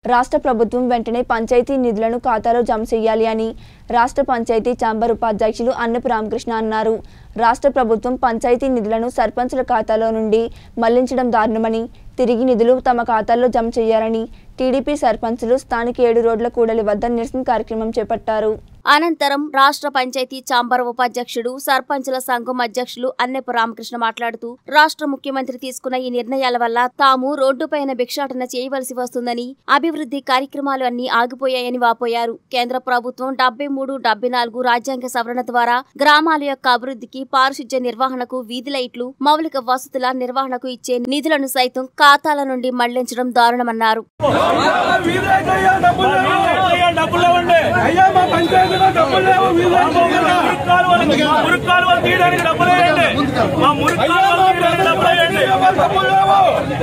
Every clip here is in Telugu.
రాష్ట్ర ప్రభుత్వం వెంటనే పంచాయతీ నిధులను ఖాతాలో జమ చేయాలి అని రాష్ట్ర పంచాయతీ ఛాంబర్ ఉపాధ్యక్షులు అన్నపు రామకృష్ణ అన్నారు రాష్ట్ర ప్రభుత్వం పంచాయతీ నిధులను సర్పంచుల ఖాతాలో నుండి మళ్లించడం దారుణమని తిరిగి నిధులు తమ ఖాతాల్లో జమ చేయాలని టీడీపీ సర్పంచులు స్థానిక ఏడు రోడ్ల కూడలి వద్ద నిరసన కార్యక్రమం చేపట్టారు అనంతరం రాష్ట్ర పంచాయతీ చాంబర్ ఉపాధ్యక్షుడు సర్పంచుల సంఘం అధ్యక్షులు అన్నెపు రామకృష్ణ మాట్లాడుతూ రాష్ట్ర ముఖ్యమంత్రి తీసుకున్న ఈ నిర్ణయాల వల్ల తాము రోడ్డుపైన భిక్షాటన చేయవలసి వస్తుందని అభివృద్ధి కార్యక్రమాలు అన్ని ఆగిపోయాయని వాపోయారు కేంద్ర ప్రభుత్వం డెబ్బై మూడు డెబ్బై నాలుగు రాజ్యాంగ సవరణ ద్వారా గ్రామాల యొక్క అభివృద్ధికి పారిశుధ్య నిర్వహణకు వీధి లైట్లు మౌలిక వసతుల నిర్వహణకు ఇచ్చే నిధులను సైతం ఖాతాల నుండి మళ్లించడం దారుణమన్నారు వీలైతేయ్యా డబ్బులు లేవు. అయ్యా, డబ్బులు ఇవ్వండి. అయ్యా మా పంచాయతీలో డబ్బులు లేవు వీలైతేయ్యా. మురికి కాలువలు- మా మురికి కాలువలు తీయడానికి డబ్బులు వేయండి మా మురికి అయ్యా కాలువలు మా తీయడానికి డబ్బులు వేయండి పంచాయతీలో డబ్బులు లేవు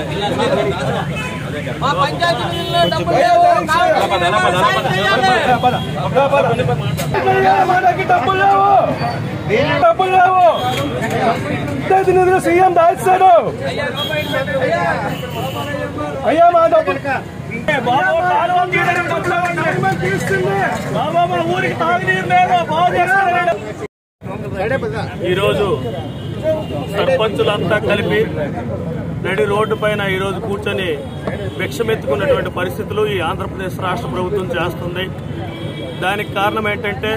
అయ్యా, మా దగ్గర డబ్బులు లేవు డబ్బులు లేవు పంచాయతీ నిధులు సీఎం దాస్తాడు అయ్యా మా డబ్బులు బాబు కాలువలు తీయడానికి డబ్బులు ఇవ్వండి. గవర్నమెంట్ తీస్తుంది బాబు మా ఊరికి తాగునీరు లేదు బాగు చేస్తారండి ఈరోజు సర్పంచులంతా కలిపి నడి రోడ్డు పైన ఈరోజు కూర్చొని భిక్షమెత్తుకున్నటువంటి పరిస్థితులు ఈ ఆంధ్రప్రదేశ్ రాష్ట్ర ప్రభుత్వం చేస్తుంది దానికి కారణం ఏంటంటే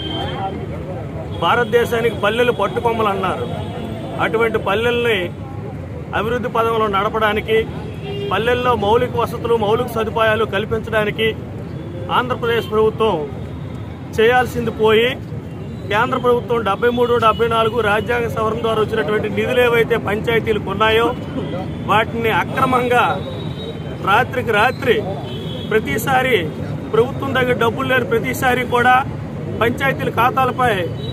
భారతదేశానికి పల్లెలు పట్టుకొమ్మలు అన్నారు అటువంటి పల్లెల్ని అభివృద్ధి పదంలో నడపడానికి పల్లెల్లో మౌలిక వసతులు మౌలిక సదుపాయాలు కల్పించడానికి ఆంధ్రప్రదేశ్ ప్రభుత్వం చేయాల్సింది పోయి కేంద్ర ప్రభుత్వం డెబ్బై మూడు డెబ్బై నాలుగు రాజ్యాంగ సవరణ ద్వారా వచ్చినటువంటి నిధులు ఏవైతే పంచాయతీలకు ఉన్నాయో వాటిని అక్రమంగా రాత్రికి రాత్రి ప్రతిసారి ప్రభుత్వం దగ్గర డబ్బులు లేని ప్రతిసారి కూడా పంచాయతీల ఖాతాలపై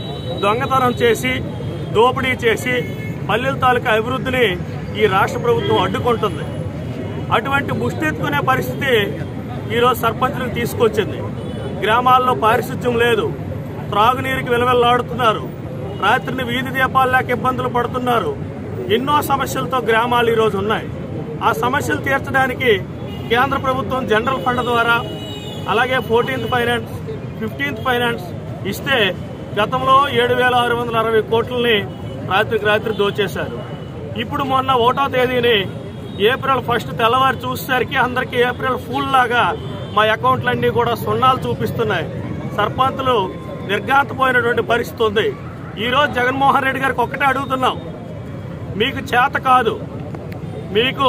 దొంగతనం చేసి దోపిడీ చేసి పల్లెల తాలూకా అభివృద్ధిని ఈ రాష్ట్ర ప్రభుత్వం అడ్డుకుంటుంది అటువంటి ముష్టెత్తుకునే పరిస్థితి ఈరోజు సర్పంచులకు తీసుకొచ్చింది గ్రామాల్లో పారిశుధ్యం లేదు త్రాగునీరుకి విలవెల్లాడుతున్నారు రాత్రిని వీధి దీపాలు లేక ఇబ్బందులు పడుతున్నారు ఎన్నో సమస్యలతో గ్రామాలు ఈరోజు ఉన్నాయి ఆ సమస్యలు తీర్చడానికి కేంద్ర ప్రభుత్వం జనరల్ ఫండ్ ద్వారా అలాగే ఫోర్టీన్త్ ఫైనాన్స్ ఫిఫ్టీన్త్ ఫైనాన్స్ ఇస్తే గతంలో ఏడు వేల ఆరు వందల అరవై కోట్లని రాత్రికి రాత్రి దోచేశారు ఇప్పుడు మొన్న ఒకటో తేదీని ఏప్రిల్ ఫస్ట్ తెల్లవారు చూసేసరికి అందరికీ ఏప్రిల్ ఫూల్ లాగా మా అకౌంట్లన్నీ కూడా సున్నాలు చూపిస్తున్నాయి సర్పంచులు నిర్ఘాంతపోయినటువంటి పరిస్థితి ఉంది ఈ రోజు జగన్మోహన్ రెడ్డి గారికి ఒక్కటే అడుగుతున్నాం మీకు చేత కాదు మీకు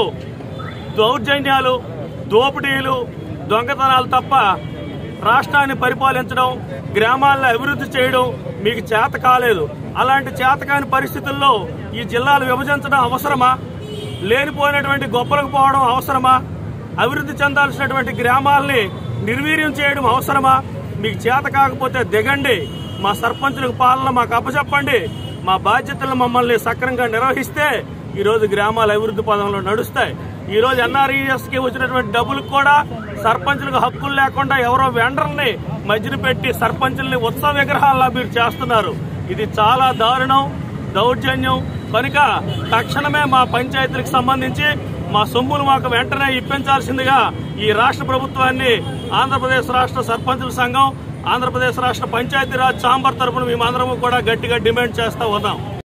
దౌర్జన్యాలు దోపిడీలు దొంగతనాలు తప్ప రాష్ట్రాన్ని పరిపాలించడం గ్రామాలను అభివృద్ధి చేయడం మీకు చేత కాలేదు అలాంటి చేతకాని పరిస్థితుల్లో ఈ జిల్లాలు విభజించడం అవసరమా లేనిపోయినటువంటి గొప్పలకు పోవడం అవసరమా అభివృద్ధి చెందాల్సినటువంటి గ్రామాలని నిర్వీర్యం చేయడం అవసరమా మీకు చేత కాకపోతే దిగండి మా సర్పంచులకు పాలన మాకు అప్పచెప్పండి మా బాధ్యతలను మమ్మల్ని సక్రమంగా నిర్వహిస్తే ఈ రోజు గ్రామాల అభివృద్ధి పదంలో నడుస్తాయి ఈ రోజు ఎన్ఆర్ఈఎస్ కి వచ్చినటువంటి డబ్బులకు కూడా సర్పంచులకు హక్కులు లేకుండా ఎవరో వెండర్ని మధ్యన పెట్టి సర్పంచుల్ని ఉత్సవ విగ్రహాల్లో మీరు చేస్తున్నారు ఇది చాలా దారుణం దౌర్జన్యం కనుక తక్షణమే మా పంచాయతీలకు సంబంధించి మా సొమ్ములు మాకు వెంటనే ఇప్పించాల్సిందిగా ఈ రాష్ట్ర ప్రభుత్వాన్ని ఆంధ్రప్రదేశ్ రాష్ట్ర సర్పంచుల సంఘం ఆంధ్రప్రదేశ్ రాష్ట్ర పంచాయతీరాజ్ ఛాంబర్ తరపున మేమందరము కూడా గట్టిగా డిమాండ్ చేస్తా ఉన్నాం